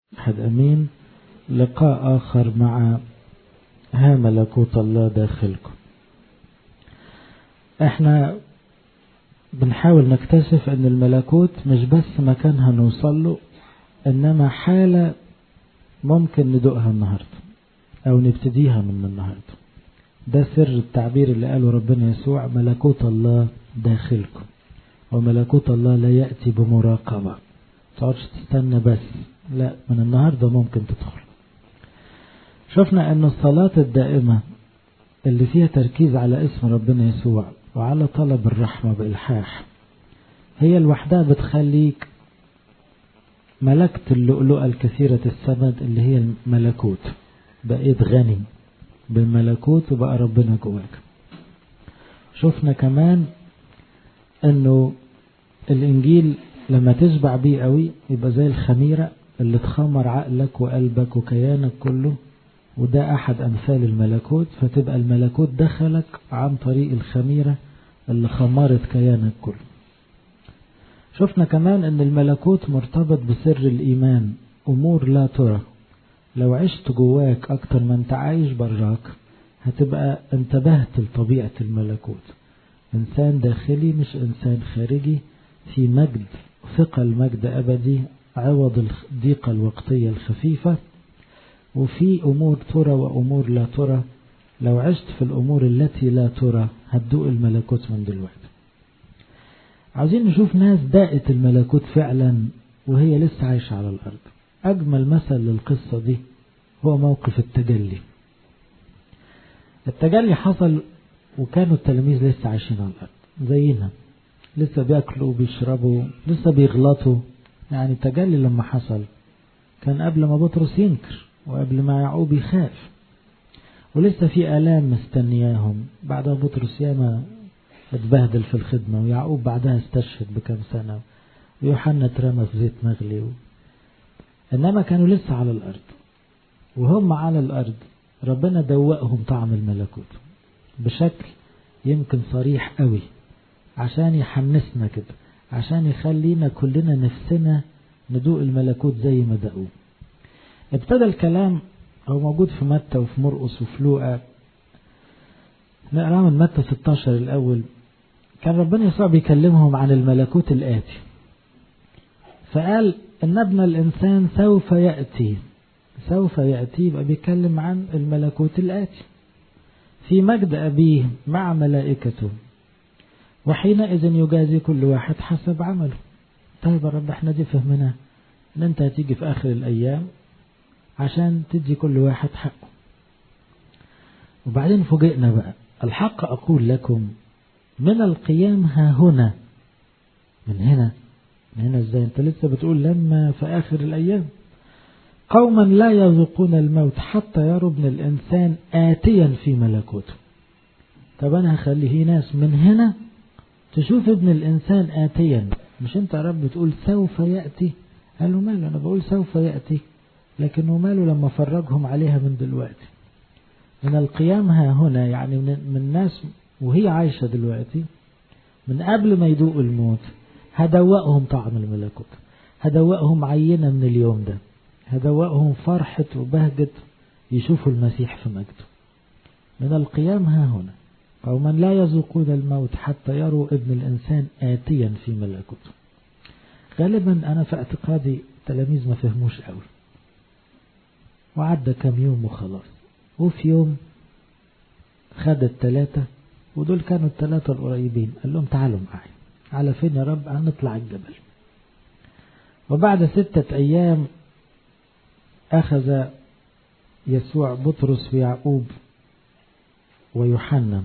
أحد أمين لقاء آخر مع ها ملكوت الله داخلكم احنا بنحاول نكتشف ان الملكوت مش بس مكان هنوصل له انما حالة ممكن ندوقها النهاردة او نبتديها من النهاردة ده سر التعبير اللي قاله ربنا يسوع ملكوت الله داخلكم وملكوت الله لا يأتي بمراقبة تقعدش تستنى بس لا من النهاردة ممكن تدخل شفنا ان الصلاة الدائمة اللي فيها تركيز على اسم ربنا يسوع وعلى طلب الرحمة بإلحاح هي لوحدها بتخليك ملكت اللؤلؤة الكثيرة السمد اللي هي الملكوت بقيت غني بالملكوت وبقى ربنا جواك شفنا كمان انه الانجيل لما تشبع بيه قوي يبقى زي الخميرة اللي تخمر عقلك وقلبك وكيانك كله وده أحد أمثال الملكوت فتبقى الملكوت دخلك عن طريق الخميرة اللي خمرت كيانك كله شفنا كمان أن الملكوت مرتبط بسر الإيمان أمور لا ترى لو عشت جواك أكتر ما أنت عايش براك هتبقى انتبهت لطبيعة الملكوت إنسان داخلي مش إنسان خارجي في مجد ثقل مجد أبدي عوض الضيقة الوقتية الخفيفة وفي أمور ترى وأمور لا ترى لو عشت في الأمور التي لا ترى هتدوق الملكوت من دلوقتي عاوزين نشوف ناس داقت الملكوت فعلا وهي لسه عايشة على الأرض أجمل مثل للقصة دي هو موقف التجلي التجلي حصل وكانوا التلاميذ لسه عايشين على الأرض زينا لسه بياكلوا وبيشربوا لسه بيغلطوا يعني التجلي لما حصل كان قبل ما بطرس ينكر وقبل ما يعقوب يخاف ولسه في آلام مستنياهم بعد بطرس ياما اتبهدل في الخدمة ويعقوب بعدها استشهد بكم سنة ويوحنا اترمى في زيت مغلي و... إنما كانوا لسه على الأرض وهم على الأرض ربنا دوقهم طعم الملكوت بشكل يمكن صريح قوي عشان يحمسنا كده عشان يخلينا كلنا نفسنا ندوق الملكوت زي ما دقوه ابتدى الكلام هو موجود في متى وفي مرقس وفي لوقا نقرا من متى 16 الأول كان ربنا يسوع بيكلمهم عن الملكوت الآتي فقال إن ابن الإنسان سوف يأتي سوف يأتي يبقى بيتكلم عن الملكوت الآتي في مجد أبيه مع ملائكته وحينئذ يجازي كل واحد حسب عمله طيب يا رب احنا دي فهمنا ان انت هتيجي في اخر الايام عشان تدي كل واحد حقه وبعدين فوجئنا بقى الحق أقول لكم من القيام ها هنا من هنا من هنا ازاي انت لسه بتقول لما في آخر الأيام قوما لا يذوقون الموت حتى يروا ابن الإنسان آتيا في ملكوته طب أنا هخليه ناس من هنا تشوف ابن الإنسان آتيا مش انت يا رب بتقول سوف يأتي قالوا ماله أنا بقول سوف يأتي لكنه ماله لما فرجهم عليها من دلوقتي من القيام ها هنا يعني من الناس وهي عايشة دلوقتي من قبل ما يدوقوا الموت هدوقهم طعم الملكوت هدوقهم عينة من اليوم ده هدوقهم فرحة وبهجة يشوفوا المسيح في مجده من القيام ها هنا قوما لا يذوقون الموت حتى يروا ابن الإنسان آتيا في ملكوته غالبا أنا في اعتقادي التلاميذ ما فهموش قوي وعدى كام يوم وخلاص وفي يوم خد التلاتة ودول كانوا التلاتة القريبين قال لهم تعالوا معي على فين يا رب هنطلع الجبل وبعد ستة أيام أخذ يسوع بطرس ويعقوب ويوحنا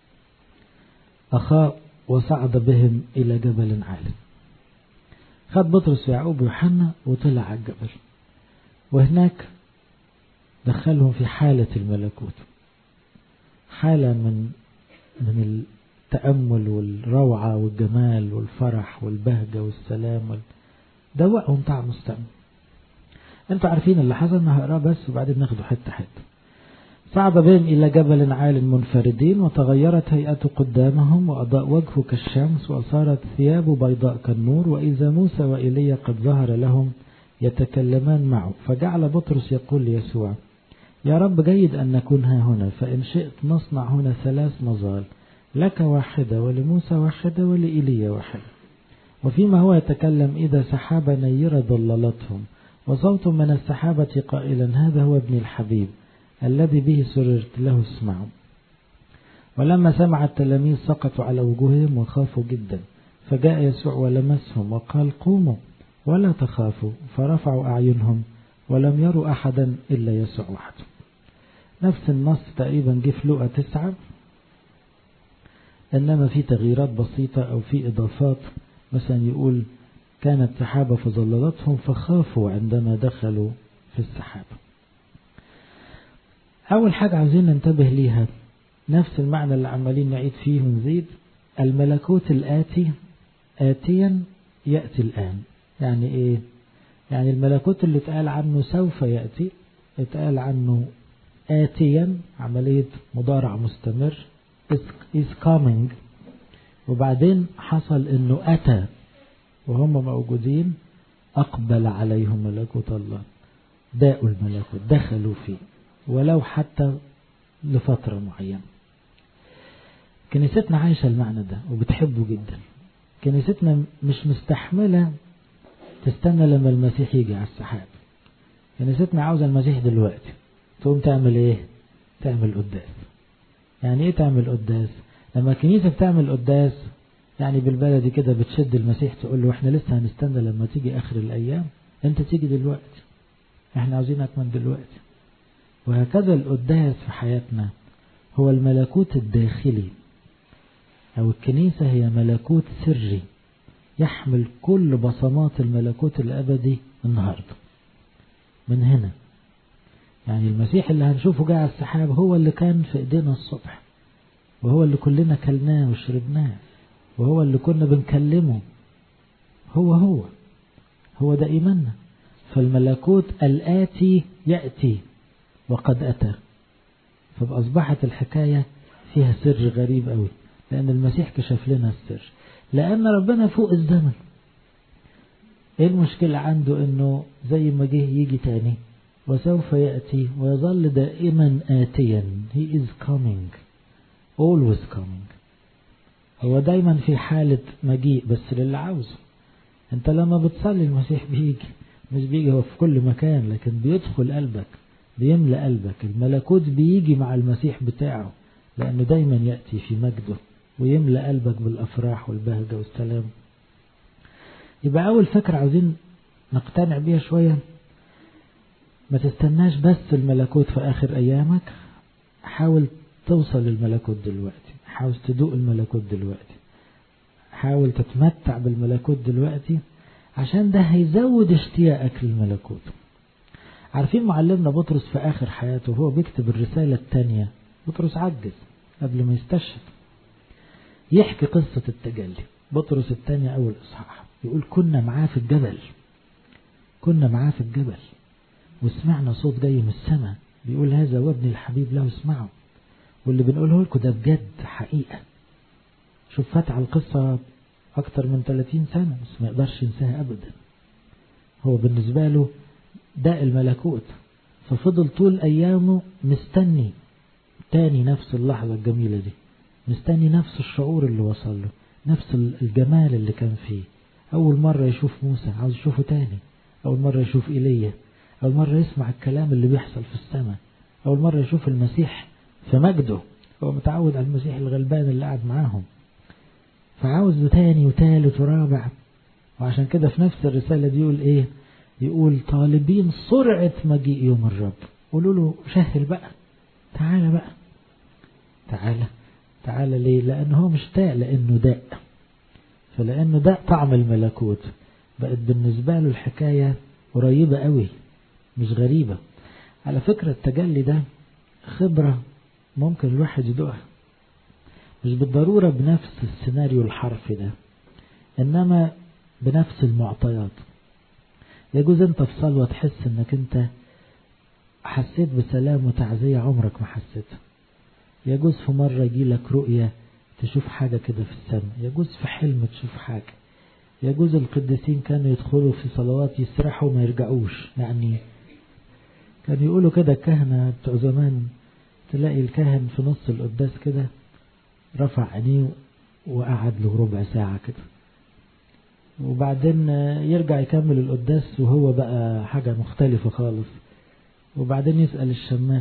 أخاه وصعد بهم إلى جبل عال خد بطرس ويعقوب ويوحنا وطلع على الجبل وهناك دخلهم في حالة الملكوت حالة من من التأمل والروعة والجمال والفرح والبهجة والسلام وال... دوقهم طعم السم انتوا عارفين اللي حصل انا هقراه بس وبعدين ناخده حتة حتة صعد بهم إلى جبل عال منفردين وتغيرت هيئته قدامهم وأضاء وجهه كالشمس وصارت ثيابه بيضاء كالنور وإذا موسى وإيليا قد ظهر لهم يتكلمان معه فجعل بطرس يقول ليسوع يا رب جيد أن نكون ها هنا فإن شئت نصنع هنا ثلاث مظال لك واحدة ولموسى واحدة ولإيليا واحدة وفيما هو يتكلم إذا سحابة نيرة ضللتهم وصوت من السحابة قائلا هذا هو ابن الحبيب الذي به سررت له اسمعوا ولما سمع التلاميذ سقطوا على وجوههم وخافوا جدا فجاء يسوع ولمسهم وقال قوموا ولا تخافوا فرفعوا أعينهم ولم يروا أحدا إلا يسوع وحده نفس النص تقريبا جه في لقا تسعة إنما في تغييرات بسيطة أو في إضافات مثلا يقول كانت سحابة فظللتهم فخافوا عندما دخلوا في السحابة أول حاجة عاوزين ننتبه ليها نفس المعنى اللي عمالين نعيد فيه ونزيد الملكوت الآتي آتيا يأتي الآن يعني إيه يعني الملكوت اللي اتقال عنه سوف يأتي اتقال عنه آتيا عملية مضارع مستمر is coming وبعدين حصل انه اتى وهم موجودين اقبل عليهم ملكوت الله داءوا الملكوت دخلوا فيه ولو حتى لفترة معينة كنيستنا عايشة المعنى ده وبتحبه جدا كنيستنا مش مستحملة تستنى لما المسيح يجي على السحاب كنيستنا عاوزة المسيح دلوقتي تقوم تعمل ايه تعمل قداس يعني ايه تعمل قداس لما الكنيسة بتعمل قداس يعني بالبلدي كده بتشد المسيح تقول له احنا لسه هنستنى لما تيجي اخر الايام انت تيجي دلوقتي احنا عاوزينك من دلوقتي وهكذا القداس في حياتنا هو الملكوت الداخلي او الكنيسة هي ملكوت سري يحمل كل بصمات الملكوت الابدي النهارده من هنا يعني المسيح اللي هنشوفه جاي على السحاب هو اللي كان في ايدينا الصبح وهو اللي كلنا كلناه وشربناه وهو اللي كنا بنكلمه هو هو هو ده إيماننا فالملكوت الآتي يأتي وقد أتى فأصبحت الحكاية فيها سر غريب قوي لأن المسيح كشف لنا السر لأن ربنا فوق الزمن ايه المشكلة عنده انه زي ما جه يجي تاني وسوف يأتي ويظل دائما آتيا he is coming always coming هو دايما في حالة مجيء بس للي عاوزه انت لما بتصلي المسيح بيجي مش بيجي هو في كل مكان لكن بيدخل قلبك بيملأ قلبك الملكوت بيجي مع المسيح بتاعه لأنه دايما يأتي في مجده ويملأ قلبك بالأفراح والبهجة والسلام يبقى أول فكرة عاوزين نقتنع بيها شوية ما تستناش بس الملكوت في آخر أيامك حاول توصل للملكوت دلوقتي حاول تدوق الملكوت دلوقتي حاول تتمتع بالملكوت دلوقتي عشان ده هيزود اشتياقك للملكوت عارفين معلمنا بطرس في آخر حياته وهو بيكتب الرسالة الثانية بطرس عجز قبل ما يستشهد يحكي قصة التجلي بطرس الثانية أول إصحاح يقول كنا معاه في الجبل كنا معاه في الجبل وسمعنا صوت جاي من السماء بيقول هذا وابن الحبيب له اسمعوا واللي بنقوله لكم ده بجد حقيقة شوف فتح القصة أكتر من 30 سنة بس ما يقدرش ينساها أبدا هو بالنسبة له ده الملكوت ففضل طول أيامه مستني تاني نفس اللحظة الجميلة دي مستني نفس الشعور اللي وصل له نفس الجمال اللي كان فيه أول مرة يشوف موسى عاوز يشوفه تاني أول مرة يشوف إيليا أول مرة يسمع الكلام اللي بيحصل في السماء أول مرة يشوف المسيح في مجده هو متعود على المسيح الغلبان اللي قاعد معاهم فعاوز تاني وتالت ورابع وعشان كده في نفس الرسالة دي يقول ايه يقول طالبين سرعة مجيء يوم الرب قولوا له سهل بقى تعالى بقى تعالى تعالى ليه لأنه هو مشتاق لأنه داء فلأنه داء طعم الملكوت بقت بالنسبة له الحكاية قريبة قوي مش غريبة على فكرة التجلي ده خبرة ممكن الواحد يدوقها مش بالضرورة بنفس السيناريو الحرفي ده إنما بنفس المعطيات يجوز أنت في صلوة تحس إنك أنت حسيت بسلام وتعزية عمرك ما حسيتها يجوز في مرة يجي لك رؤية تشوف حاجة كده في السماء يجوز في حلم تشوف حاجة يجوز القديسين كانوا يدخلوا في صلوات يسرحوا وما يرجعوش يعني كانوا يقولوا كده الكهنة بتوع زمان تلاقي الكاهن في نص القداس كده رفع عينيه وقعد له ربع ساعة كده وبعدين يرجع يكمل القداس وهو بقى حاجة مختلفة خالص وبعدين يسأل الشماس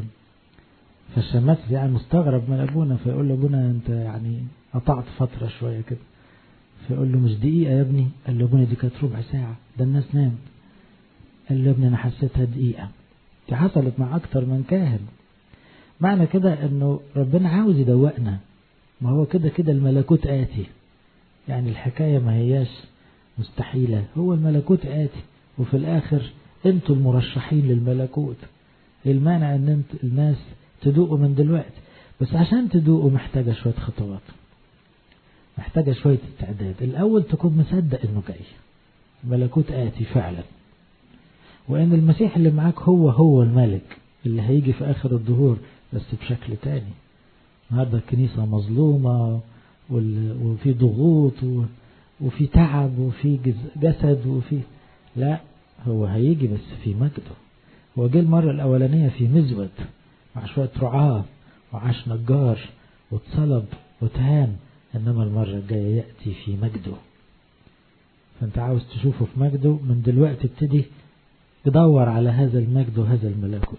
فالشماس يعني مستغرب من أبونا فيقول له أبونا أنت يعني قطعت فترة شوية كده فيقول له مش دقيقة يا ابني قال له ابونا دي كانت ربع ساعة ده الناس نام قال له يا ابني أنا حسيتها دقيقة دي حصلت مع أكتر من كاهن معنى كده أنه ربنا عاوز يدوقنا ما هو كده كده الملكوت آتي يعني الحكاية ما هياش مستحيلة هو الملكوت آتي وفي الآخر أنتوا المرشحين للملكوت المانع أن انت الناس تدوقوا من دلوقتي بس عشان تدوقوا محتاجة شوية خطوات محتاجة شوية استعداد الأول تكون مصدق إنه جاي الملكوت آتي فعلا وإن المسيح اللي معاك هو هو الملك اللي هيجي في آخر الظهور بس بشكل تاني النهارده الكنيسة مظلومة وفي ضغوط وفي تعب وفي جسد وفي لا هو هيجي بس في مجده هو جه المرة الأولانية في مزود مع شوية رعاة وعاش نجار واتصلب وتهان إنما المرة الجاية يأتي في مجده فأنت عاوز تشوفه في مجده من دلوقتي ابتدي تدور على هذا المجد وهذا الملكوت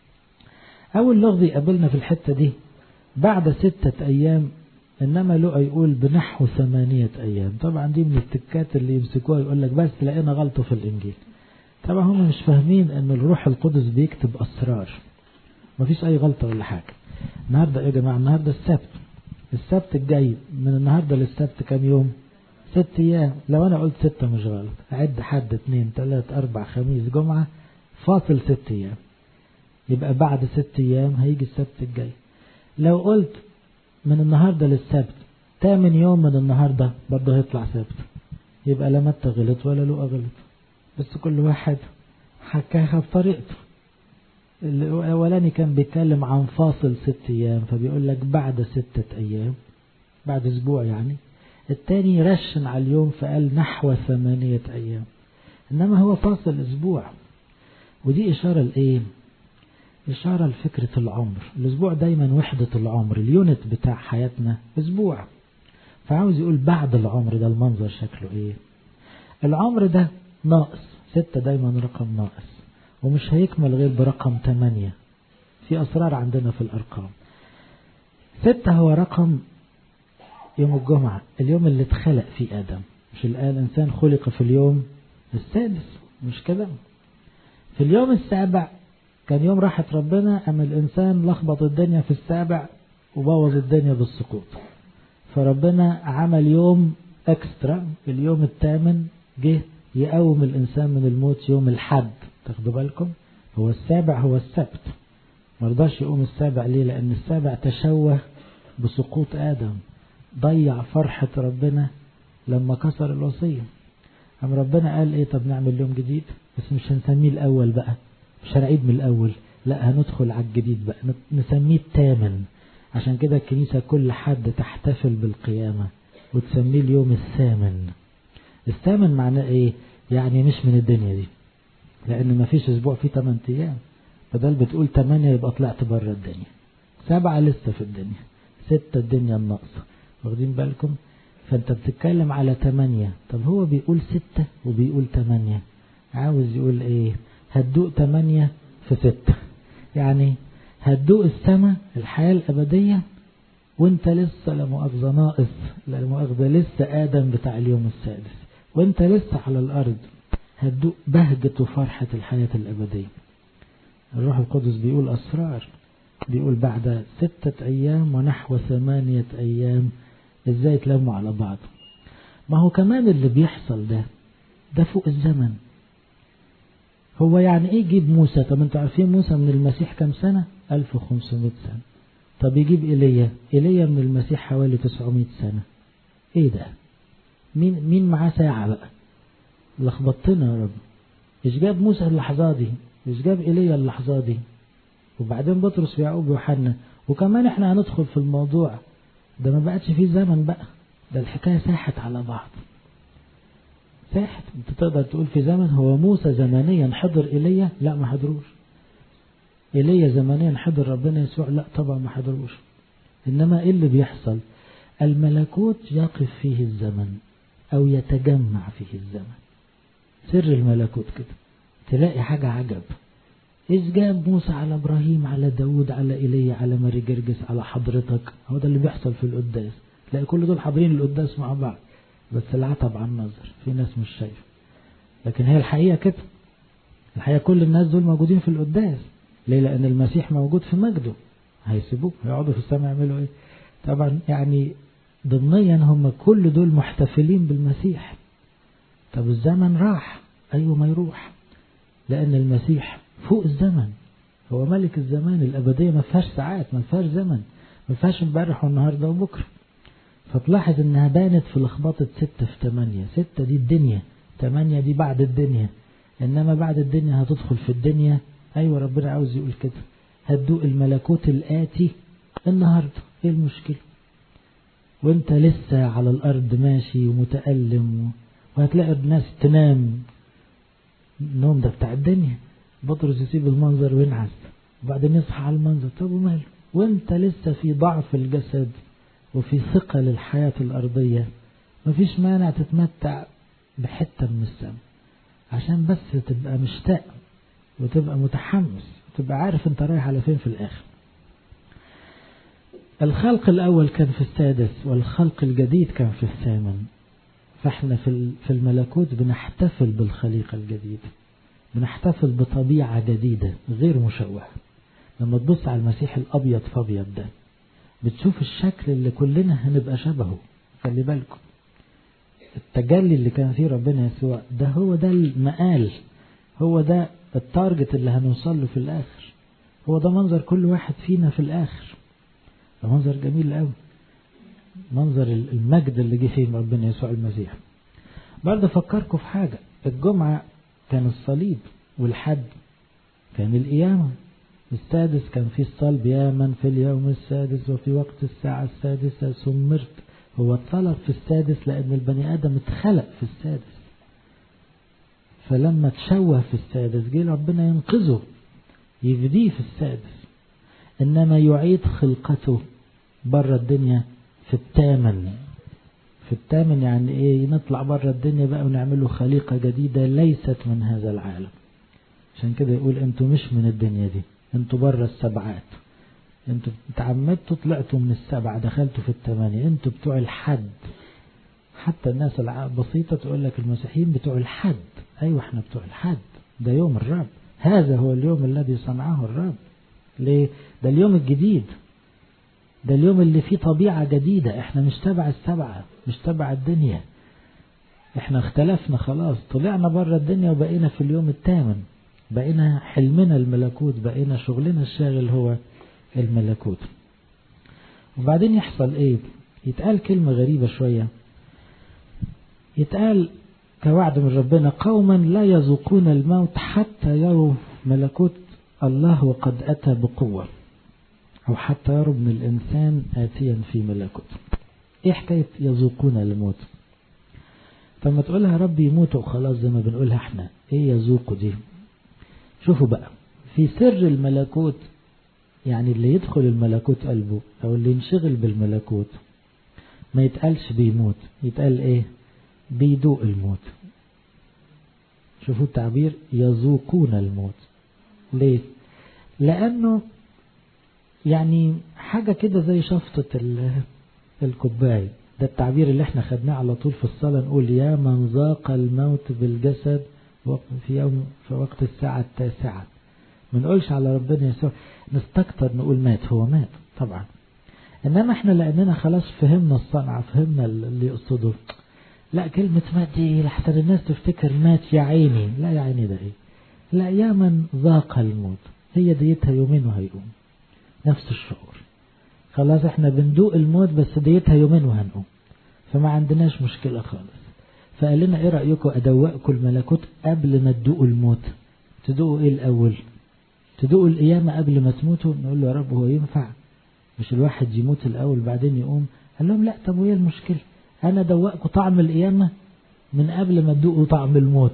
أول لغز يقابلنا في الحتة دي بعد ستة أيام إنما لقى يقول بنحو ثمانية أيام طبعا دي من التكات اللي يمسكوها يقول لك بس لقينا غلطة في الإنجيل طبعا هم مش فاهمين أن الروح القدس بيكتب أسرار مفيش أي غلطة ولا حاجة النهاردة يا جماعة النهاردة السبت السبت الجاي من النهاردة للسبت كام يوم ست أيام لو أنا قلت ستة مش غلط أعد حد اتنين تلات أربع خميس جمعة فاصل ست أيام يبقى بعد ست أيام هيجي السبت الجاي لو قلت من النهاردة للسبت تامن يوم من النهاردة برضه هيطلع سبت يبقى لا متى غلط ولا لقى غلط بس كل واحد حكاها بطريقته الأولاني كان بيتكلم عن فاصل ست أيام فبيقول لك بعد ستة أيام بعد أسبوع يعني التاني رشن على اليوم فقال نحو ثمانية أيام إنما هو فاصل أسبوع ودي إشارة لإيه؟ إشارة لفكرة العمر الأسبوع دايما وحدة العمر اليونت بتاع حياتنا أسبوع فعاوز يقول بعد العمر ده المنظر شكله إيه العمر ده ناقص ستة دايما رقم ناقص ومش هيكمل غير برقم تمانية في أسرار عندنا في الأرقام ستة هو رقم يوم الجمعة اليوم اللي اتخلق فيه آدم مش الآن الإنسان خلق في اليوم السادس مش كده في اليوم السابع كان يوم راحة ربنا أما الإنسان لخبط الدنيا في السابع وبوظ الدنيا بالسقوط فربنا عمل يوم اكسترا اليوم الثامن جه يقوم الإنسان من الموت يوم الحد تاخدوا بالكم هو السابع هو السبت مرضاش يقوم السابع ليه لأن السابع تشوه بسقوط آدم ضيع فرحة ربنا لما كسر الوصية أم ربنا قال إيه طب نعمل يوم جديد بس مش هنسميه الأول بقى مش هنعيد من الأول لا هندخل على الجديد بقى نسميه الثامن عشان كده الكنيسة كل حد تحتفل بالقيامة وتسميه اليوم الثامن الثامن معناه ايه يعني مش من الدنيا دي لان ما فيش اسبوع فيه 8 ايام بدل بتقول 8 يبقى طلعت بره الدنيا سبعة لسه في الدنيا ستة الدنيا الناقصة واخدين بالكم فانت بتتكلم على 8 طب هو بيقول ستة وبيقول 8 عاوز يقول ايه هتدوق 8 في ستة يعني هتدوق السماء الحياة الأبدية وانت لسه لا مؤاخذة ناقص لا مؤاخذة لسه آدم بتاع اليوم السادس وانت لسه على الأرض هتدوق بهجة وفرحة الحياة الأبدية الروح القدس بيقول أسرار بيقول بعد ستة أيام ونحو ثمانية أيام إزاي تلموا على بعض ما هو كمان اللي بيحصل ده ده فوق الزمن هو يعني ايه يجيب موسى طب انتوا عارفين موسى من المسيح كم سنة 1500 سنة طب يجيب ايليا ايليا من المسيح حوالي 900 سنة ايه ده مين مين معاه ساعة بقى لخبطتنا يا رب ايش جاب موسى اللحظة دي ايش جاب ايليا اللحظة دي وبعدين بطرس ويعقوب ويوحنا وكمان احنا هندخل في الموضوع ده ما بقتش فيه زمن بقى ده الحكاية ساحت على بعض ساحت انت تقدر تقول في زمن هو موسى زمانيا حضر ايليا لا ما حضروش ايليا زمانيا حضر ربنا يسوع لا طبعا ما حضروش انما ايه اللي بيحصل الملكوت يقف فيه الزمن او يتجمع فيه الزمن سر الملكوت كده تلاقي حاجة عجب إذ جاب موسى على إبراهيم على داود على إيليا على ماري جرجس على حضرتك هو ده اللي بيحصل في القداس تلاقي كل دول حاضرين القداس مع بعض بس العتب عن النظر في ناس مش شايفة لكن هي الحقيقة كده الحقيقة كل الناس دول موجودين في القداس ليه لأن المسيح موجود في مجده هيسيبوه هيقعدوا في السماء يعملوا إيه طبعا يعني ضمنيا هم كل دول محتفلين بالمسيح طب الزمن راح أيوه ما يروح لأن المسيح فوق الزمن هو ملك الزمان الأبدية ما فيهاش ساعات ما فيهاش زمن ما فيهاش امبارح والنهارده وبكره فتلاحظ انها بانت في لخبطة ستة في تمانية ستة دي الدنيا تمانية دي بعد الدنيا انما بعد الدنيا هتدخل في الدنيا ايوه ربنا عاوز يقول كده هتدوق الملكوت الآتي النهاردة ايه المشكلة وانت لسه على الارض ماشي ومتألم وهتلاقي الناس تنام النوم ده بتاع الدنيا بطرس يسيب المنظر وينعس وبعدين يصحى على المنظر طب وماله وانت لسه في ضعف الجسد وفي ثقل الحياة الأرضية مفيش مانع تتمتع بحتة من السماء عشان بس تبقى مشتاق وتبقى متحمس وتبقى عارف انت رايح على فين في الآخر الخلق الأول كان في السادس والخلق الجديد كان في الثامن فاحنا في في الملكوت بنحتفل بالخليقة الجديدة بنحتفل بطبيعة جديدة غير مشوهة لما تبص على المسيح الأبيض فأبيض ده بتشوف الشكل اللي كلنا هنبقى شبهه خلي بالكم التجلي اللي كان فيه ربنا يسوع ده هو ده المقال هو ده التارجت اللي هنوصل له في الآخر هو ده منظر كل واحد فينا في الآخر ده منظر جميل قوي منظر المجد اللي جه فيه ربنا يسوع المسيح برضه فكركم في حاجة الجمعة كان الصليب والحد كان القيامة السادس كان في الصلب يا من في اليوم السادس وفي وقت الساعة السادسة سمرت هو اتطلب في السادس لأن البني آدم اتخلق في السادس فلما تشوه في السادس جه ربنا ينقذه يفديه في السادس إنما يعيد خلقته بره الدنيا في الثامن في الثامن يعني ايه نطلع بره الدنيا بقى ونعمله خليقة جديدة ليست من هذا العالم عشان كده يقول انتوا مش من الدنيا دي انتوا بره السبعات انتوا تعمدتوا طلعتوا من السبعة دخلتوا في الثمانية انتوا بتوع الحد حتى الناس البسيطة تقول لك المسيحيين بتوع الحد ايوه احنا بتوع الحد ده يوم الرب هذا هو اليوم الذي صنعه الرب ليه ده اليوم الجديد ده اليوم اللي فيه طبيعة جديدة احنا مش تبع السبعة مش تبع الدنيا احنا اختلفنا خلاص طلعنا بره الدنيا وبقينا في اليوم الثامن بقينا حلمنا الملكوت بقينا شغلنا الشاغل هو الملكوت وبعدين يحصل ايه يتقال كلمة غريبة شوية يتقال كوعد من ربنا قوما لا يذوقون الموت حتى يروا ملكوت الله وقد أتى بقوة أو حتى يروا ابن الإنسان آتيا في ملكوته إيه حكاية يذوقون الموت فما تقولها رب يموت وخلاص زي ما بنقولها احنا ايه يذوقوا دي شوفوا بقى في سر الملكوت يعني اللي يدخل الملكوت قلبه او اللي ينشغل بالملكوت ما يتقالش بيموت يتقال ايه بيدوق الموت شوفوا التعبير يذوقون الموت ليه لانه يعني حاجة كده زي شفطة الكوباية ده التعبير اللي احنا خدناه على طول في الصلاة نقول يا من ذاق الموت بالجسد في يوم في وقت الساعة التاسعة ما نقولش على ربنا يسوع نستكتر نقول مات هو مات طبعا انما احنا لاننا خلاص فهمنا الصنعة فهمنا اللي يقصده لا كلمة مات دي لحتى الناس تفتكر مات يا عيني لا يا عيني ده ايه لا يا من ذاق الموت هي ديتها يومين وهيقوم نفس الشعور خلاص احنا بندوق الموت بس ديتها يومين وهنقوم فما عندناش مشكلة خالص فقال لنا ايه رأيكم ادوقكم الملكوت قبل ما تدوقوا الموت تدوقوا ايه الاول تدوقوا القيامة قبل ما تموتوا نقول له يا رب هو ينفع مش الواحد يموت الاول بعدين يقوم قال لهم لا طب وايه المشكلة انا دوقكم طعم القيامة من قبل ما تدوقوا طعم الموت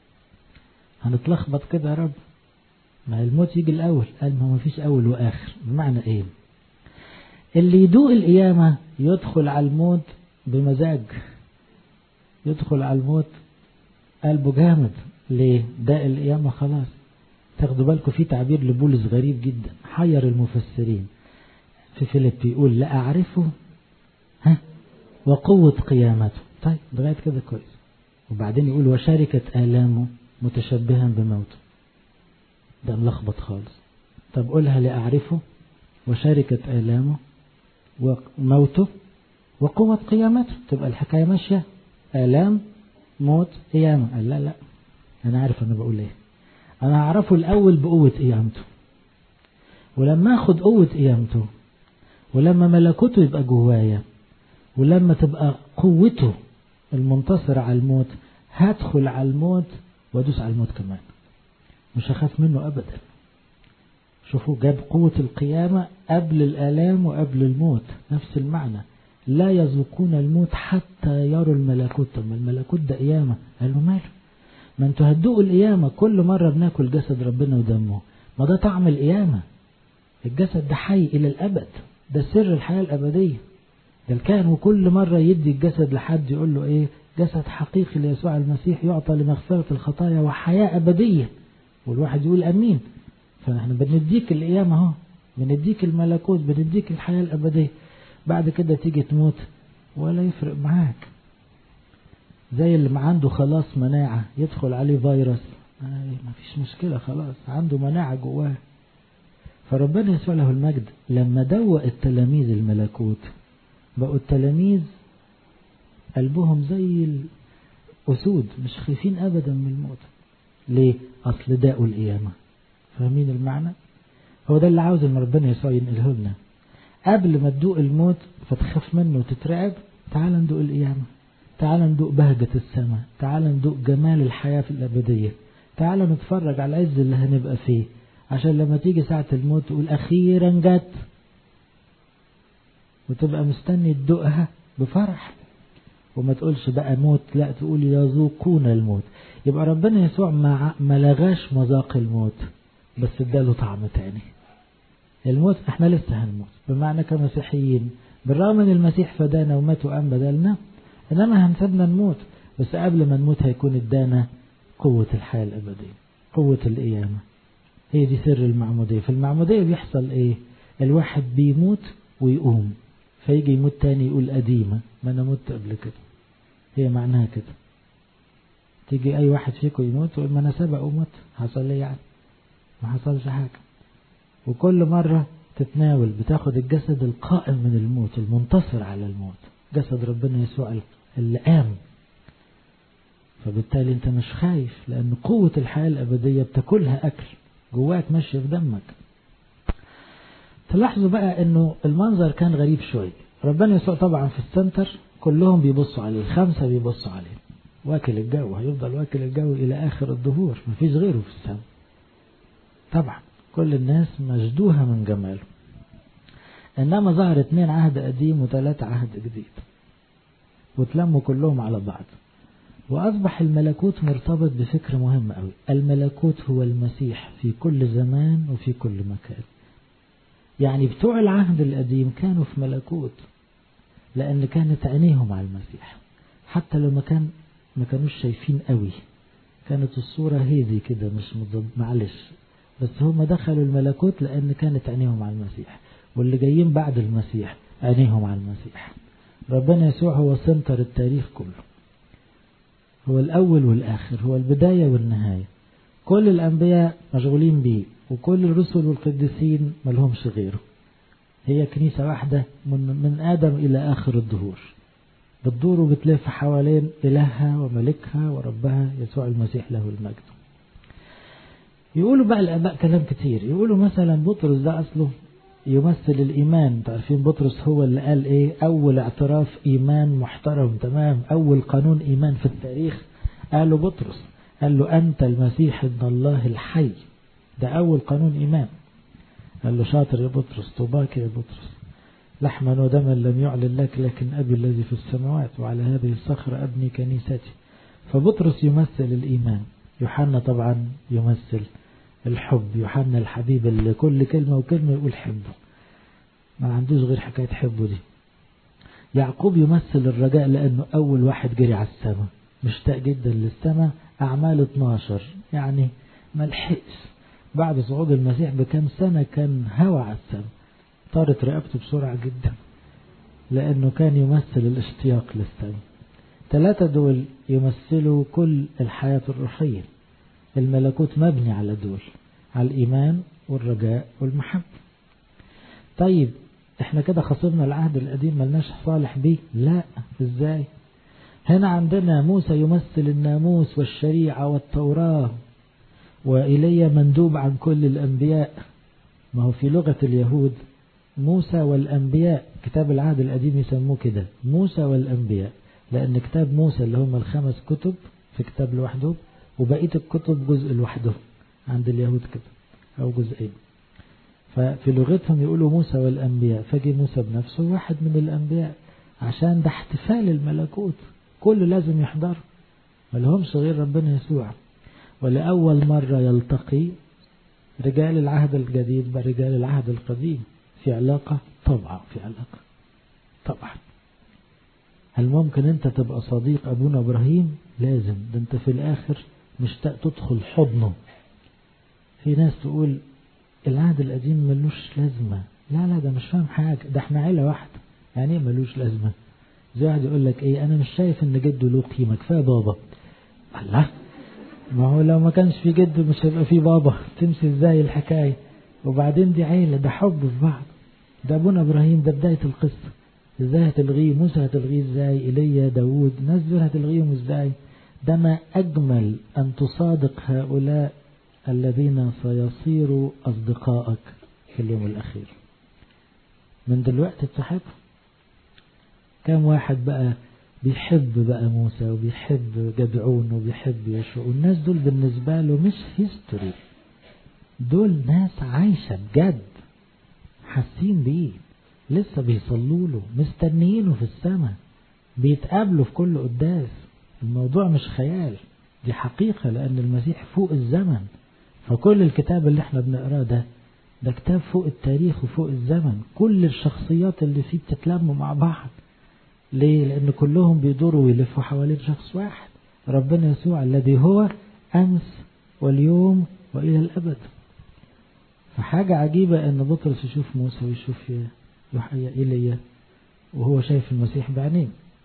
هنتلخبط كده يا رب ما الموت يجي الأول قال ما فيش أول وآخر بمعنى إيه اللي يدوق القيامة يدخل على الموت بمزاج يدخل على الموت قلبه جامد ليه ده القيامة خلاص تاخدوا بالكم في تعبير لبولس غريب جدا حير المفسرين في فيليب يقول لا أعرفه ها وقوة قيامته طيب لغاية كده كويس وبعدين يقول وشاركة آلامه متشبها بموته ده ملخبط خالص طب قولها لأعرفه وشاركة آلامه وموته وقوة قيامته تبقى الحكاية ماشية آلام موت قيامة قال لا لا أنا عارف أنا بقول إيه أنا أعرفه الأول بقوة قيامته ولما أخد قوة قيامته ولما ملكوته يبقى جوايا ولما تبقى قوته المنتصرة على الموت هدخل على الموت وادوس على الموت كمان مش هخاف منه أبدا شوفوا جاب قوة القيامة قبل الآلام وقبل الموت نفس المعنى لا يذوقون الموت حتى يروا الملكوت طب الملكوت ده قيامة قال له ماله ما انتوا هتدوقوا القيامة كل مرة بناكل جسد ربنا ودمه ما ده طعم القيامة الجسد ده حي إلى الأبد ده سر الحياة الأبدية ده الكاهن وكل مرة يدي الجسد لحد يقول له إيه جسد حقيقي ليسوع المسيح يعطى لمغفرة الخطايا وحياة أبدية والواحد يقول أمين فنحن بنديك القيامة اهو بنديك الملكوت بنديك الحياة الأبدية بعد كده تيجي تموت ولا يفرق معاك زي اللي عنده خلاص مناعة يدخل عليه فيروس ما فيش مشكلة خلاص عنده مناعة جواه فربنا يسوع له المجد لما دوق التلاميذ الملكوت بقوا التلاميذ قلبهم زي الأسود مش خايفين أبدا من الموت ليه؟ أصل داءوا القيامة فاهمين المعنى؟ هو ده اللي عاوز ان ربنا يسوع ينقله لنا قبل ما تدوق الموت فتخاف منه وتترعب تعال ندوق القيامة تعال ندوق بهجة السماء تعال ندوق جمال الحياة في الأبدية تعال نتفرج على العز اللي هنبقى فيه عشان لما تيجي ساعة الموت تقول أخيرا جت وتبقى مستني تدوقها بفرح وما تقولش بقى موت لا تقول يذوقون الموت يبقى ربنا يسوع ما ما لغاش مذاق الموت بس اداله طعم تاني الموت احنا لسه هنموت بمعنى كمسيحيين بالرغم ان المسيح فدانا ومات وقام بدلنا انما هنسيبنا نموت بس قبل ما نموت هيكون ادانا قوة الحياة الأبدية قوة القيامة هي دي سر المعمودية في المعمودية بيحصل ايه الواحد بيموت ويقوم فيجي يموت تاني يقول قديمة ما انا مت قبل كده هي معناها كده تيجي اي واحد فيكم يموت ويقول ما انا سبق ومت حصل لي يعني ما حصلش حاجة وكل مرة تتناول بتاخد الجسد القائم من الموت المنتصر على الموت جسد ربنا يسوع اللي قام فبالتالي انت مش خايف لان قوة الحياة الابدية بتاكلها اكل جواك ماشية في دمك تلاحظوا بقى انه المنظر كان غريب شوية ربنا يسوع طبعا في السنتر كلهم بيبصوا عليه خمسة بيبصوا عليه واكل الجو هيفضل واكل الجو الى اخر الظهور مفيش غيره في السماء طبعا كل الناس مجدوها من جماله انما ظهر اتنين عهد قديم وثلاثة عهد جديد وتلموا كلهم على بعض واصبح الملكوت مرتبط بفكر مهم قوي الملكوت هو المسيح في كل زمان وفي كل مكان يعني بتوع العهد القديم كانوا في ملكوت لان كانت عينيهم على المسيح حتى لو ما كان ما كانوش شايفين قوي كانت الصورة هذه كده مش مضب معلش بس هم دخلوا الملكوت لأن كانت عينيهم على المسيح واللي جايين بعد المسيح عينيهم على المسيح ربنا يسوع هو سنتر التاريخ كله هو الأول والآخر هو البداية والنهاية كل الأنبياء مشغولين بيه وكل الرسل والقديسين ملهمش غيره هي كنيسة واحدة من, من آدم إلى آخر الدهور بتدور وبتلف حوالين إلهها وملكها وربها يسوع المسيح له المجد يقولوا بقى الآباء كلام كتير يقولوا مثلا بطرس ده أصله يمثل الإيمان تعرفين بطرس هو اللي قال إيه أول اعتراف إيمان محترم تمام أول قانون إيمان في التاريخ قاله بطرس قال له أنت المسيح ابن الله الحي ده أول قانون إيمان قال له شاطر يا بطرس طوباك يا بطرس لحما ودما لم يعلن لك لكن أبي الذي في السماوات وعلى هذه الصخرة أبني كنيستي فبطرس يمثل الإيمان يوحنا طبعا يمثل الحب يوحنا الحبيب اللي كل كلمة وكلمة يقول حبه ما عندوش غير حكاية حبه دي يعقوب يمثل الرجاء لأنه أول واحد جري على السماء مشتاق جدا للسماء أعمال 12 يعني ما لحقش بعد صعود المسيح بكم سنة كان هوى على السماء طارت رقبته بسرعة جدا لأنه كان يمثل الاشتياق للسماء ثلاثة دول يمثلوا كل الحياة الروحية الملكوت مبني على دول على الإيمان والرجاء والمحبة طيب احنا كده خصمنا العهد القديم ملناش صالح بيه لا ازاي هنا عندنا موسى يمثل الناموس والشريعة والتوراة وإلي مندوب عن كل الأنبياء ما هو في لغة اليهود موسى والأنبياء كتاب العهد القديم يسموه كده موسى والأنبياء لأن كتاب موسى اللي هم الخمس كتب في كتاب لوحده وبقية الكتب جزء لوحده عند اليهود كده أو جزئين ففي لغتهم يقولوا موسى والأنبياء فجي موسى بنفسه واحد من الأنبياء عشان ده احتفال الملكوت كله لازم يحضر ما لهمش غير ربنا يسوع ولأول مرة يلتقي رجال العهد الجديد برجال العهد القديم في علاقة طبعا في علاقة طبعا هل ممكن انت تبقى صديق ابونا ابراهيم لازم ده انت في الاخر مشتاق تدخل حضنه في ناس تقول العهد القديم ملوش لازمة لا لا ده مش فاهم حاجة ده احنا عيلة واحدة يعني ايه ملوش لازمة زي واحد يقول لك ايه انا مش شايف ان جده له قيمة كفاية بابا الله ما هو لو ما كانش في جد مش هيبقى في بابا تمشي ازاي الحكاية وبعدين دي عيلة ده حب في بعض ده ابونا ابراهيم ده بداية القصة ازاي هتلغيه موسى هتلغيه ازاي ايليا داوود الناس دول هتلغيهم ازاي ده ما اجمل ان تصادق هؤلاء الذين سيصيروا اصدقائك في اليوم الاخير من دلوقتي تصاحبهم كم واحد بقى بيحب بقى موسى وبيحب جدعون وبيحب يشوع والناس دول بالنسبة له مش هيستوري دول ناس عايشة بجد حاسين بيه لسه بيصلوا له مستنيينه في السماء بيتقابلوا في كل قداس الموضوع مش خيال دي حقيقة لأن المسيح فوق الزمن فكل الكتاب اللي احنا بنقراه ده ده كتاب فوق التاريخ وفوق الزمن كل الشخصيات اللي فيه بتتلموا مع بعض ليه؟ لأن كلهم بيدوروا ويلفوا حوالين شخص واحد ربنا يسوع الذي هو أمس واليوم وإلى الأبد فحاجة عجيبة أن بطرس يشوف موسى ويشوف يحيى إيليا وهو شايف المسيح بعينيه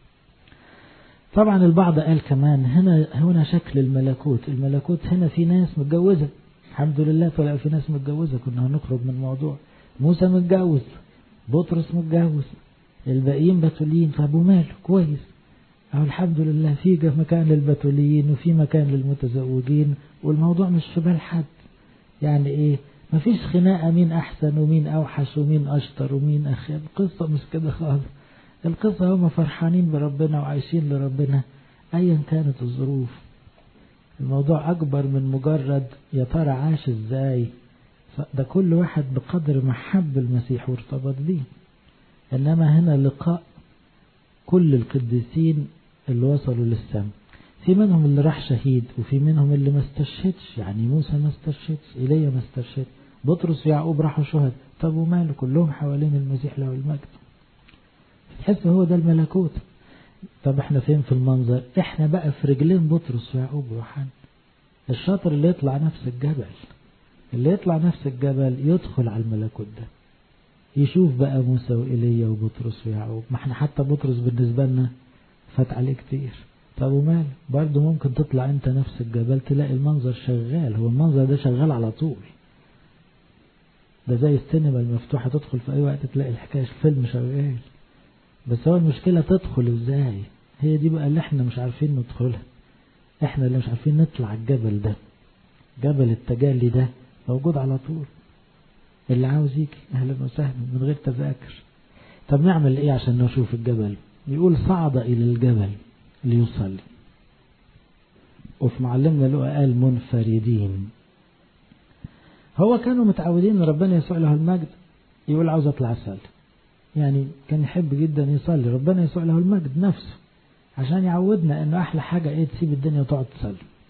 طبعا البعض قال كمان هنا هنا شكل الملكوت الملكوت هنا في ناس متجوزة الحمد لله طلع في ناس متجوزة كنا هنخرج من الموضوع موسى متجوز بطرس متجوز الباقيين بتوليين طب وماله كويس أو الحمد لله في مكان للبتوليين وفي مكان للمتزوجين والموضوع مش في بال حد يعني ايه مفيش خناقة مين أحسن ومين أوحش ومين أشطر ومين أخي القصة مش كده خالص القصة هم فرحانين بربنا وعايشين لربنا أيا كانت الظروف الموضوع أكبر من مجرد يا ترى عاش إزاي ده كل واحد بقدر ما حب المسيح وارتبط بيه إنما هنا لقاء كل القديسين اللي وصلوا للسماء في منهم اللي راح شهيد وفي منهم اللي ما استشهدش يعني موسى ما استشهدش ايليا ما استشهد بطرس ويعقوب راحوا شهد طب وماله كلهم حوالين المسيح له المجد تحس هو ده الملكوت طب احنا فين في المنظر احنا بقى في رجلين بطرس ويعقوب ويوحنا الشاطر اللي يطلع نفس الجبل اللي يطلع نفس الجبل يدخل على الملكوت ده يشوف بقى موسى وإيليا وبطرس ويعقوب ما احنا حتى بطرس بالنسبة لنا فات عليه كتير طب ومال برضه ممكن تطلع انت نفس الجبل تلاقي المنظر شغال هو المنظر ده شغال على طول ده زي السينما المفتوحة تدخل في أي وقت تلاقي الحكاية الفيلم شغال بس هو المشكلة تدخل ازاي هي دي بقى اللي احنا مش عارفين ندخلها احنا اللي مش عارفين نطلع الجبل ده جبل التجلي ده موجود على طول اللي عاوز يجي اهلا وسهلا من غير تذاكر طب نعمل ايه عشان نشوف الجبل يقول صعد الى الجبل ليصلي وفي معلمنا له قال منفردين هو كانوا متعودين ربنا يسوع له المجد يقول عاوز اطلع اصلي يعني كان يحب جدا يصلي ربنا يسوع له المجد نفسه عشان يعودنا انه احلى حاجة ايه تسيب الدنيا وتقعد تصلي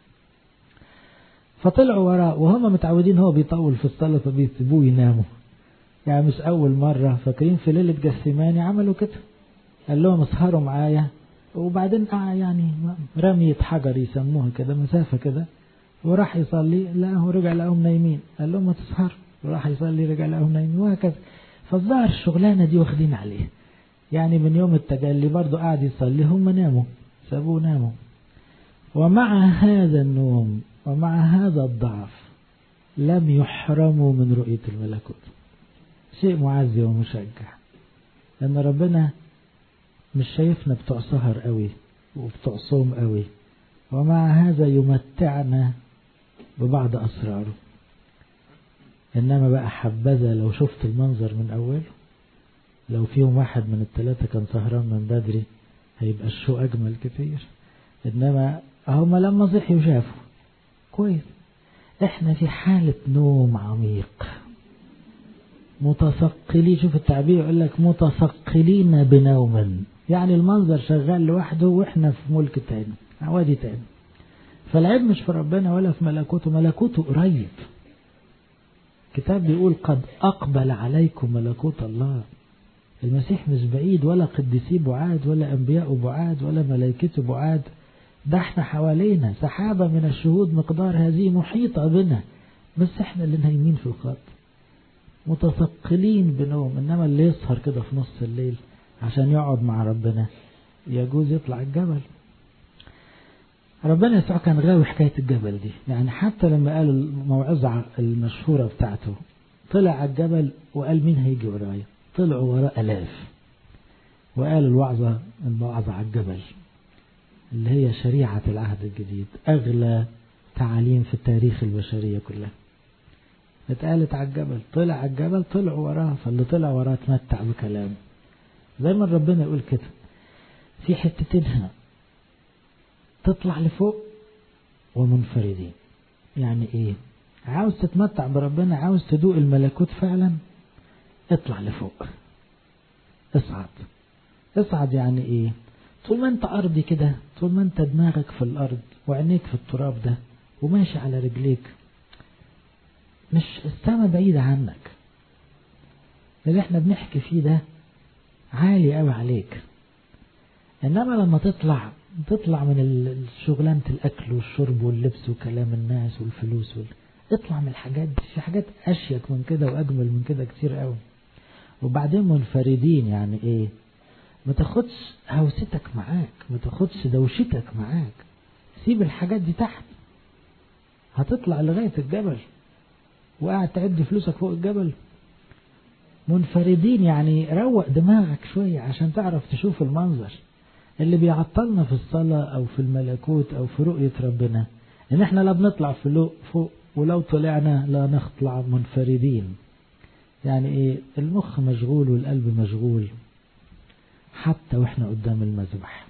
فطلعوا وراه وهم متعودين هو بيطول في الصلاة فبيسيبوه يناموا يعني مش أول مرة فاكرين في ليلة جسيماني عملوا كده قال لهم اسهروا معايا وبعدين آه يعني رمية حجر يسموها كده مسافة كده وراح يصلي لقاه رجع لقاهم نايمين قال لهم ما تسهر وراح يصلي رجع لقاهم نايمين وهكذا فالظاهر الشغلانة دي واخدين عليه يعني من يوم التجلي برضه قاعد يصلي هم ناموا سابوه ناموا ومع هذا النوم ومع هذا الضعف لم يحرموا من رؤية الملكوت شيء معزي ومشجع لأن ربنا مش شايفنا بتوع سهر قوي وبتوع صوم قوي ومع هذا يمتعنا ببعض أسراره إنما بقى حبذا لو شفت المنظر من أوله لو فيهم واحد من الثلاثة كان سهران من بدري هيبقى الشو أجمل كتير إنما هم لما صحيوا شافوا كويس احنا في حالة نوم عميق متثقلين شوف التعبير يقول لك متثقلين بنوم يعني المنظر شغال لوحده واحنا في ملك تاني عوادي تاني فالعيب مش في ربنا ولا في ملكوته ملكوته قريب الكتاب بيقول قد أقبل عليكم ملكوت الله المسيح مش بعيد ولا قديسيه بعاد ولا أنبياء بعاد ولا ملائكته بعاد ده احنا حوالينا سحابة من الشهود مقدار هذه محيطة بنا بس احنا اللي نايمين في الخط متثقلين بنوم انما اللي يسهر كده في نص الليل عشان يقعد مع ربنا يجوز يطلع الجبل ربنا يسوع كان غاوي حكاية الجبل دي يعني حتى لما قال الموعظة المشهورة بتاعته طلع على الجبل وقال مين هيجي ورايا طلعوا وراء ألاف وقال الوعظة الموعظة على الجبل اللي هي شريعة العهد الجديد أغلى تعاليم في التاريخ البشرية كلها اتقالت على الجبل طلع على الجبل طلعوا وراه فاللي طلع وراه اتمتع بكلامه زي ما ربنا يقول كده في حتتين هنا تطلع لفوق ومنفردين يعني ايه عاوز تتمتع بربنا عاوز تدوق الملكوت فعلا اطلع لفوق اصعد اصعد يعني ايه طول ما انت ارضي كده طول ما انت دماغك في الارض وعينيك في التراب ده وماشي على رجليك مش السما بعيدة عنك اللي احنا بنحكي فيه ده عالي قوي عليك انما لما تطلع تطلع من شغلانة الاكل والشرب واللبس وكلام الناس والفلوس وال... اطلع من الحاجات دي في حاجات اشيك من كده واجمل من كده كتير قوي وبعدين منفردين يعني ايه ما تاخدش هوستك معاك ما تاخدش دوشتك معاك سيب الحاجات دي تحت هتطلع لغاية الجبل وقاعد تعد فلوسك فوق الجبل منفردين يعني روق دماغك شوية عشان تعرف تشوف المنظر اللي بيعطلنا في الصلاة أو في الملكوت أو في رؤية ربنا إن إحنا لا بنطلع فوق, فوق ولو طلعنا لا نطلع منفردين يعني إيه المخ مشغول والقلب مشغول حتى وإحنا قدام المذبح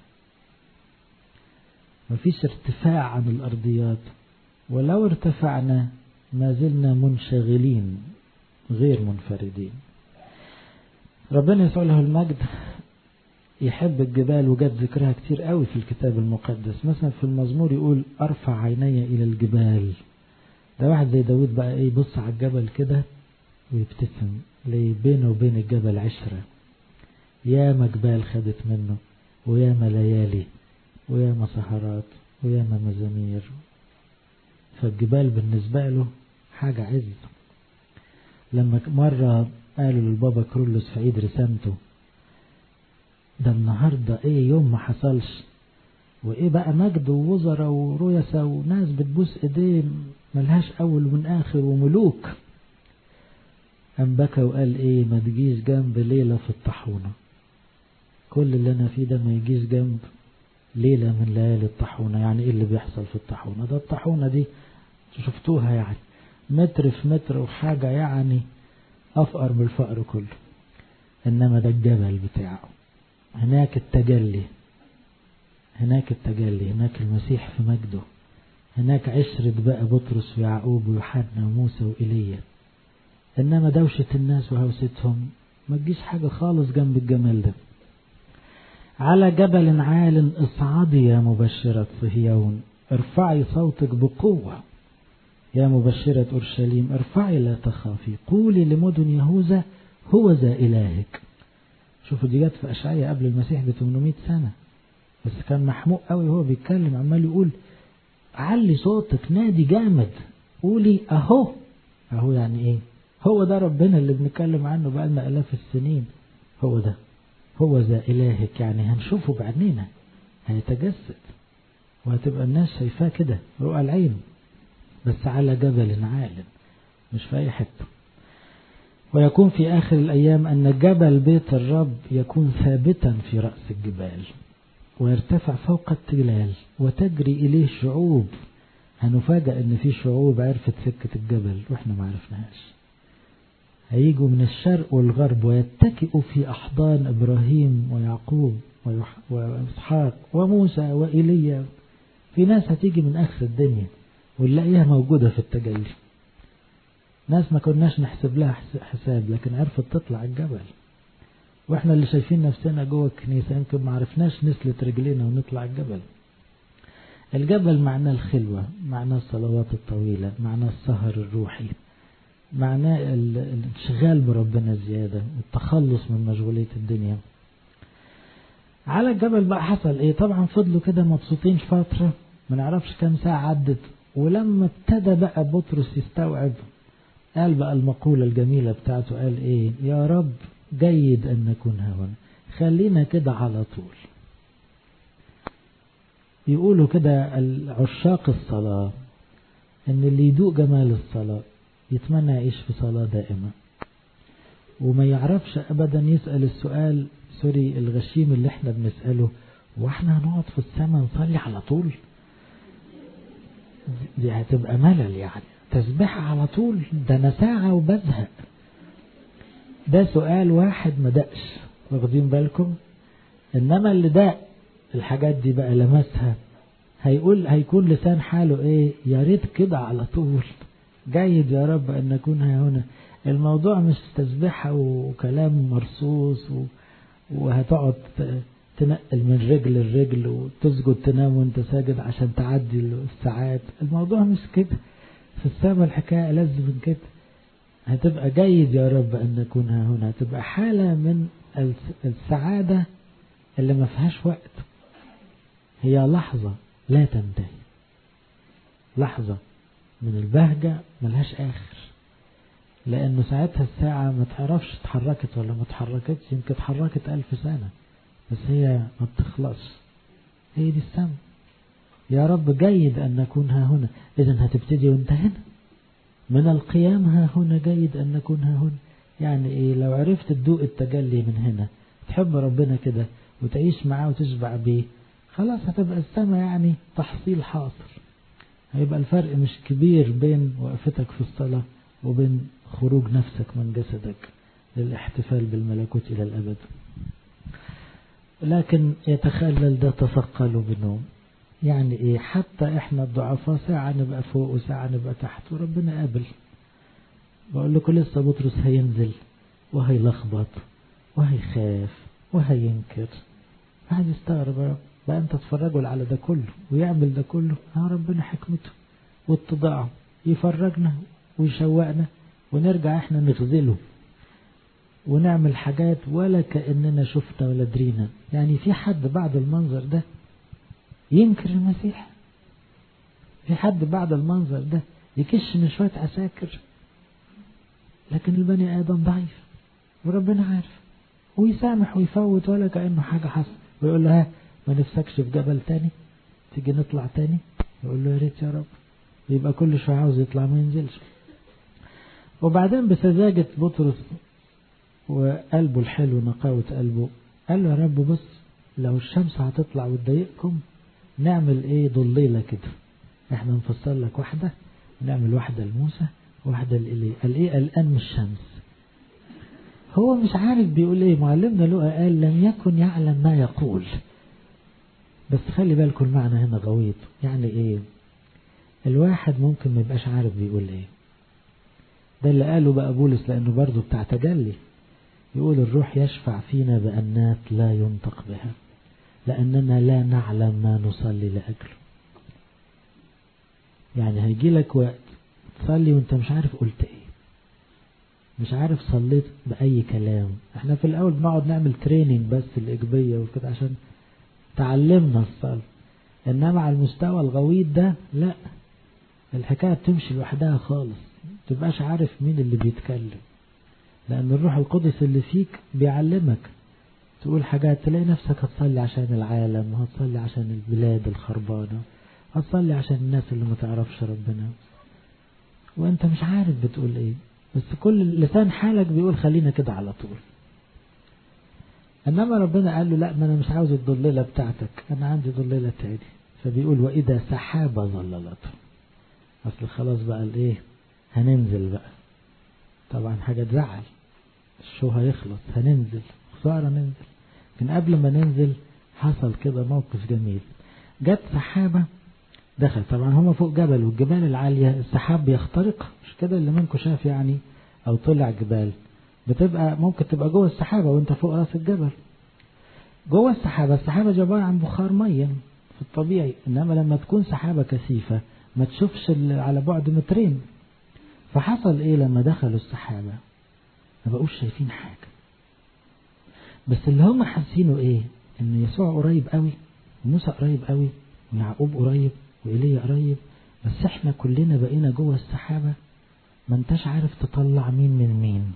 مفيش ارتفاع عن الأرضيات ولو ارتفعنا ما زلنا منشغلين غير منفردين ربنا يسوع له المجد يحب الجبال وجد ذكرها كتير قوي في الكتاب المقدس مثلا في المزمور يقول ارفع عيني الى الجبال ده واحد زي داود بقى ايه يبص على الجبل كده ويبتسم ليه بينه وبين الجبل عشرة ياما جبال خدت منه وياما ليالي وياما سهرات وياما مزامير فالجبال بالنسبة له حاجة عز لما مرة قالوا للبابا كرولوس في عيد رسامته ده النهاردة ايه يوم ما حصلش وايه بقى مجد ووزراء ورؤساء وناس بتبوس ايدين ملهاش اول ومن اخر وملوك قام بكى وقال ايه ما تجيش جنب ليلة في الطاحونة كل اللي انا فيه ده ما يجيش جنب ليلة من ليالي الطاحونة يعني ايه اللي بيحصل في الطاحونة ده الطاحونة دي شفتوها يعني متر في متر وحاجة يعني أفقر بالفقر كله إنما ده الجبل بتاعه هناك التجلي هناك التجلي هناك المسيح في مجده هناك عشرة بقى بطرس ويعقوب ويوحنا وموسى وإيليا إنما دوشة الناس وهوستهم ما تجيش حاجة خالص جنب الجمال ده على جبل عال اصعدي يا مبشرة صهيون ارفعي صوتك بقوة يا مبشرة أورشليم ارفعي لا تخافي قولي لمدن يهوذا هو ذا إلهك شوفوا دي جت في أشعية قبل المسيح ب 800 سنة بس كان محموق قوي وهو بيتكلم عمال يقول علي صوتك نادي جامد قولي أهو أهو يعني إيه هو ده ربنا اللي بنتكلم عنه بقالنا آلاف السنين هو ده هو ذا إلهك يعني هنشوفه بعينينا هيتجسد وهتبقى الناس شايفاه كده رؤى العين بس على جبل عال مش في أي حتة ويكون في آخر الأيام أن جبل بيت الرب يكون ثابتا في رأس الجبال ويرتفع فوق التلال وتجري إليه شعوب هنفاجأ أن في شعوب عرفت سكة الجبل وإحنا ما عرفناهاش هيجوا من الشرق والغرب ويتكئوا في أحضان إبراهيم ويعقوب وإسحاق وموسى وإيليا في ناس هتيجي من آخر الدنيا ونلاقيها موجودة في التجلي ناس ما كناش نحسب لها حساب لكن عرفت تطلع الجبل واحنا اللي شايفين نفسنا جوه الكنيسة يمكن ما عرفناش نسلت رجلينا ونطلع الجبل الجبل معناه الخلوة معناه الصلوات الطويلة معناه السهر الروحي معناه الانشغال بربنا زيادة والتخلص من مشغولية الدنيا على الجبل بقى حصل ايه طبعا فضلوا كده مبسوطين فترة ما نعرفش كام ساعة عدت ولما ابتدى بقى بطرس يستوعب قال بقى المقولة الجميلة بتاعته قال ايه يا رب جيد ان نكون هنا خلينا كده على طول يقولوا كده عشاق الصلاة ان اللي يدوق جمال الصلاة يتمنى يعيش في صلاة دائمة وما يعرفش ابدا يسأل السؤال سوري الغشيم اللي احنا بنسأله واحنا هنقعد في السماء نصلي على طول دي هتبقى ملل يعني تسبيحة على طول ده انا ساعة وبزهق ده سؤال واحد ما دقش واخدين بالكم انما اللي داق الحاجات دي بقى لمسها هيقول هيكون لسان حاله ايه يا ريت كده على طول جيد يا رب ان نكون هنا الموضوع مش تسبيحة وكلام مرصوص و... وهتقعد تنقل من رجل لرجل وتسجد تنام وانت ساجد عشان تعدي الساعات الموضوع مش كده في السماء الحكاية لازم من كده هتبقى جيد يا رب أن نكون ها هنا هتبقى حالة من السعادة اللي ما فيهاش وقت هي لحظة لا تنتهي لحظة من البهجة ملهاش آخر لأنه ساعتها الساعة ما تعرفش اتحركت ولا ما اتحركتش يمكن اتحركت ألف سنة بس هي ما بتخلص هي دي السماء يا رب جيد أن نكون ها هنا إذا هتبتدي وانت هنا من القيام ها هنا جيد أن نكون ها هنا يعني إيه لو عرفت تدوق التجلي من هنا تحب ربنا كده وتعيش معاه وتشبع بيه خلاص هتبقى السماء يعني تحصيل حاصل هيبقى الفرق مش كبير بين وقفتك في الصلاة وبين خروج نفسك من جسدك للاحتفال بالملكوت إلى الأبد لكن يتخلل ده تثقل بنوم يعني ايه حتى احنا الضعفاء ساعة نبقى فوق وساعة نبقى تحت وربنا قابل بقول لكم لسه بطرس هينزل وهيلخبط وهيخاف وهينكر واحد يستغرب بقى انت تفرجوا على ده كله ويعمل ده كله ها ربنا حكمته واتضاعه يفرجنا ويشوقنا ونرجع احنا نغزله ونعمل حاجات ولا كأننا شفنا ولا درينا يعني في حد بعد المنظر ده ينكر المسيح في حد بعد المنظر ده يكش من شوية عساكر لكن البني آدم ضعيف وربنا عارف ويسامح ويفوت ولا كأنه حاجة حصل ويقول له ها ما نفسكش في جبل تاني تيجي نطلع تاني يقول له يا ريت يا رب يبقى كل شوية عاوز يطلع ما ينزلش وبعدين بسذاجة بطرس وقلبه الحلو نقاوة قلبه قال له يا رب بص لو الشمس هتطلع وتضايقكم نعمل ايه ضليلة كده احنا نفصل لك واحدة نعمل واحدة لموسى واحدة لإليه قال ايه قلقان من الشمس هو مش عارف بيقول ايه معلمنا لقى قال لم يكن يعلم ما يقول بس خلي بالكم المعنى هنا غويط يعني ايه الواحد ممكن ما يبقاش عارف بيقول ايه ده اللي قاله بقى بولس لانه برضه بتاع تجلي يقول الروح يشفع فينا بأنات لا ينطق بها لأننا لا نعلم ما نصلي لأجله يعني هيجي لك وقت تصلي وانت مش عارف قلت ايه مش عارف صليت بأي كلام احنا في الأول بنقعد نعمل تريننج بس الإيجابية وكده عشان تعلمنا الصلاة إنما على المستوى الغويط ده لا الحكاية بتمشي لوحدها خالص تبقاش عارف مين اللي بيتكلم لأن الروح القدس اللي فيك بيعلمك تقول حاجات تلاقي نفسك هتصلي عشان العالم وهتصلي عشان البلاد الخربانة هتصلي عشان الناس اللي ما تعرفش ربنا وانت مش عارف بتقول ايه بس كل لسان حالك بيقول خلينا كده على طول انما ربنا قال له لا ما انا مش عاوز الضليله بتاعتك انا عندي ضليله تاني فبيقول واذا سحابه ظللته اصل خلاص بقى الايه هننزل بقى طبعا حاجه تزعل الشو هيخلص هننزل خساره ننزل لكن قبل ما ننزل حصل كده موقف جميل جت سحابه دخل طبعا هما فوق جبل والجبال العالية السحاب بيخترق مش كده اللي منكم شاف يعني أو طلع جبال بتبقى ممكن تبقى جوه السحابة وانت فوق راس الجبل جوه السحابة السحابة دي عبارة عن بخار مية في الطبيعي إنما لما تكون سحابة كثيفة ما تشوفش على بعد مترين فحصل إيه لما دخلوا السحابة ما بقوش شايفين حاجة بس اللي هم حاسينه إيه إن يسوع قريب قوي وموسى قريب قوي ويعقوب قريب وإيليا قريب بس احنا كلنا بقينا جوه السحابة ما انتش عارف تطلع مين من مين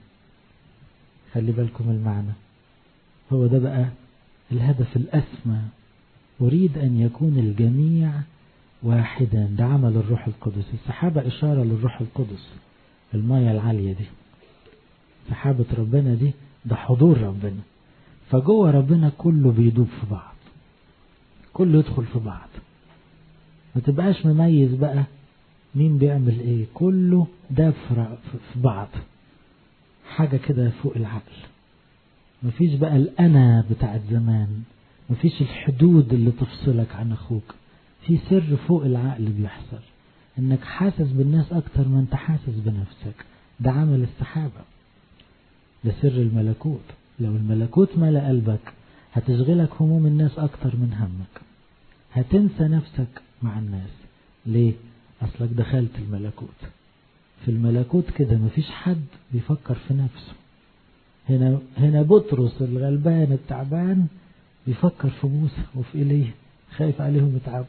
خلي بالكم المعنى هو ده بقى الهدف الأسمى أريد أن يكون الجميع واحدا ده عمل الروح القدس السحابة إشارة للروح القدس المية العالية دي سحابة ربنا دي ده حضور ربنا فجوه ربنا كله بيدوب في بعض كله يدخل في بعض ما تبقاش مميز بقى مين بيعمل ايه كله ده في بعض حاجة كده فوق العقل مفيش بقى الأنا بتاعت زمان مفيش الحدود اللي تفصلك عن أخوك في سر فوق العقل بيحصل انك حاسس بالناس اكتر ما انت حاسس بنفسك ده عمل السحابة ده سر الملكوت لو الملكوت ملا قلبك هتشغلك هموم الناس اكتر من همك هتنسى نفسك مع الناس ليه اصلك دخلت الملكوت في الملكوت كده مفيش حد بيفكر في نفسه هنا هنا بطرس الغلبان التعبان بيفكر في موسى وفي ايليا خايف عليهم يتعبوا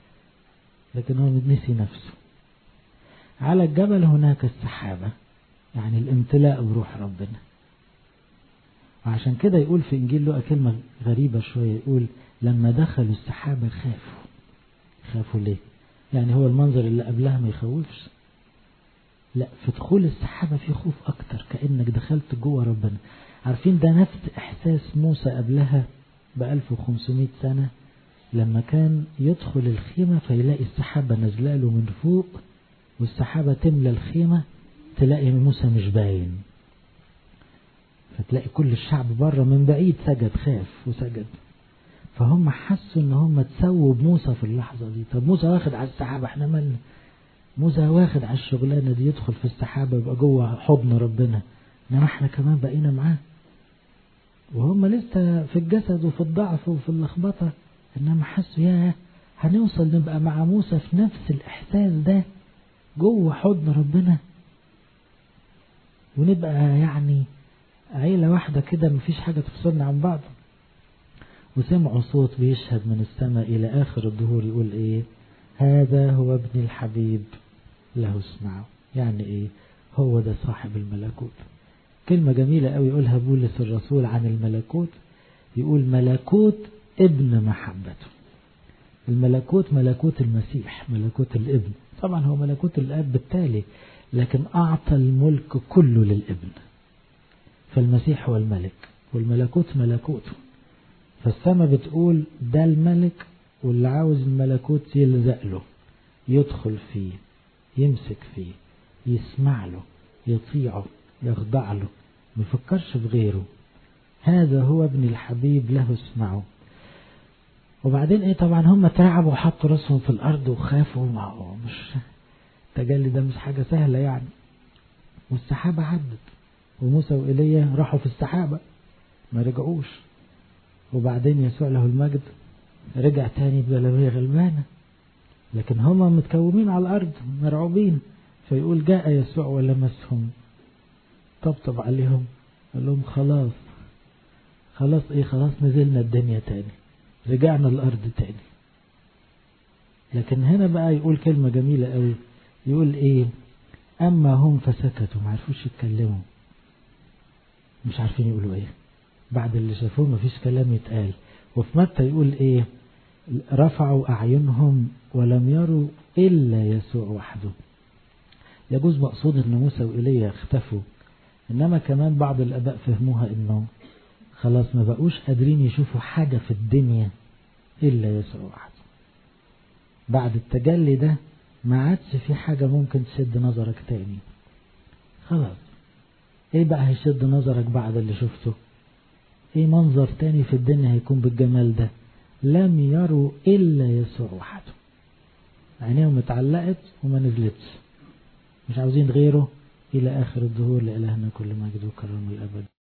لكن هو نسي نفسه على الجبل هناك السحابة يعني الامتلاء بروح ربنا وعشان كده يقول في إنجيل لقى كلمة غريبة شوية يقول لما دخلوا السحابة خافوا خافوا ليه يعني هو المنظر اللي قبلها ما يخوفش لا في دخول السحابة في خوف أكتر كأنك دخلت جوه ربنا عارفين ده نفس إحساس موسى قبلها ب 1500 سنة لما كان يدخل الخيمة فيلاقي السحابة نازلة له من فوق والسحابة تملى الخيمة تلاقي موسى مش باين فتلاقي كل الشعب بره من بعيد سجد خاف وسجد فهم حسوا ان هم تسووا بموسى في اللحظة دي طب موسى واخد على السحابة احنا مالنا موسى واخد على الشغلانة دي يدخل في السحابة يبقى جوه حضن ربنا انما احنا كمان بقينا معاه وهم لسه في الجسد وفي الضعف وفي اللخبطة انما حسوا يا هنوصل نبقى مع موسى في نفس الاحساس ده جوه حضن ربنا ونبقى يعني عيلة واحدة كده مفيش حاجة تفصلنا عن بعض وسمعوا صوت بيشهد من السماء إلى آخر الظهور يقول إيه هذا هو ابن الحبيب له اسمعوا يعني إيه هو ده صاحب الملكوت كلمة جميلة قوي يقولها بولس الرسول عن الملكوت يقول ملكوت ابن محبته الملكوت ملكوت المسيح ملكوت الابن طبعا هو ملكوت الاب بالتالي لكن أعطى الملك كله للابن فالمسيح هو الملك والملكوت ملكوته فالسماء بتقول ده الملك واللي عاوز الملكوت يلزق له يدخل فيه يمسك فيه يسمع له يطيعه يخضع له ما يفكرش في غيره هذا هو ابن الحبيب له اسمعوا وبعدين ايه طبعا هم تعبوا وحطوا راسهم في الارض وخافوا ما هو مش التجلي ده مش حاجة سهلة يعني والسحابة عدت وموسى وإيليا راحوا في السحابة ما رجعوش وبعدين يسوع له المجد رجع تاني بجلابية غلبانة لكن هما متكومين على الأرض مرعوبين فيقول جاء يسوع ولمسهم طبطب عليهم قال لهم خلاص خلاص ايه خلاص نزلنا الدنيا تاني رجعنا الأرض تاني لكن هنا بقى يقول كلمة جميلة قوي يقول ايه أما هم فسكتوا ما عرفوش يتكلموا مش عارفين يقولوا ايه بعد اللي شافوه مفيش كلام يتقال وفي متى يقول ايه رفعوا أعينهم ولم يروا إلا يسوع وحده يجوز مقصود أن موسى وإيليا اختفوا إنما كمان بعض الآباء فهموها إنه خلاص ما بقوش قادرين يشوفوا حاجة في الدنيا إلا يسوع وحده بعد التجلي ده ما عادش في حاجة ممكن تشد نظرك تاني خلاص ايه بقى هيشد نظرك بعد اللي شفته ايه منظر تاني في الدنيا هيكون بالجمال ده لم يروا إلا يسوع وحده عينيهم اتعلقت وما نزلتش مش عاوزين غيره إلى آخر الظهور لإلهنا كل مجد وكرم الأبد